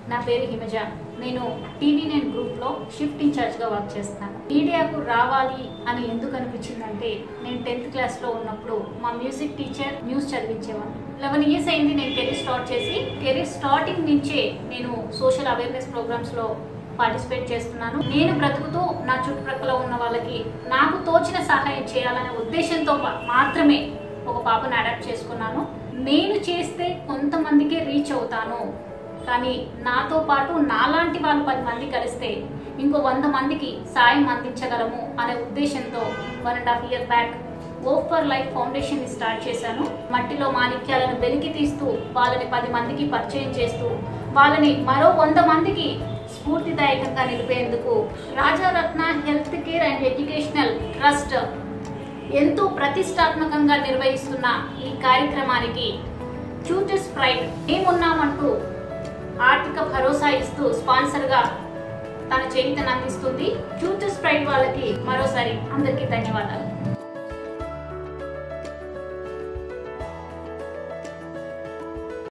నా పేరు హిమజ నేను టీవీ నైన్ గ్రూప్లో షిఫ్ట్ ఇన్ఛార్జ్గా వర్క్ చేస్తున్నాను మీడియాకు రావాలి అని ఎందుకు అనిపించిందంటే నేను టెన్త్ క్లాస్లో ఉన్నప్పుడు మా మ్యూజిక్ టీచర్ న్యూస్ చదివించేవాడిని లెవెన్ ఇయర్స్ అయింది నేను కెరీర్ స్టార్ట్ చేసి కెరీర్ స్టార్టింగ్ నుంచే నేను సోషల్ అవేర్నెస్ ప్రోగ్రామ్స్లో పార్టిసిపేట్ చేస్తున్నాను నేను బ్రతుకుతూ నా చుట్టుప్రక్కల ఉన్న వాళ్ళకి నాకు తోచిన సహాయం చేయాలనే ఉద్దేశంతో మా- మాత్రమే ఒక పాపను అడాప్ట్ చేసుకున్నాను నేను చేస్తే కొంతమందికే రీచ్ అవుతాను కానీ నాతో పాటు నాలాంటి వాళ్ళు పది మంది కలిస్తే ఇంకో వంద మందికి సాయం అందించగలము అనే ఉద్దేశంతో one and half year back hope for life foundation ని స్టార్ట్ చేశాను మట్టిలో మాణిక్యాలను వెలికి తీస్తూ వాళ్ళని పది మందికి పరిచయం చేస్తూ వాళ్ళని మరో వంద మందికి స్ఫూర్తిదాయకంగా నిలిపేందుకు Rajaratna health care and educational trust ఎంతో ప్రతిష్టాత్మకంగా నిర్వహిస్తున్న ఈ కార్యక్రమానికి ఫ్యూచర్స్ ప్రైడ్ మేమున్నామంటూ ఆర్థిక భరోసా ఇస్తూ స్పాన్సర్గా తన చేతిని అందిస్తుంది ఫ్యూచర్స్ ప్రైడ్ వాళ్ళకి మరోసారి అందరికీ ధన్యవాదాలు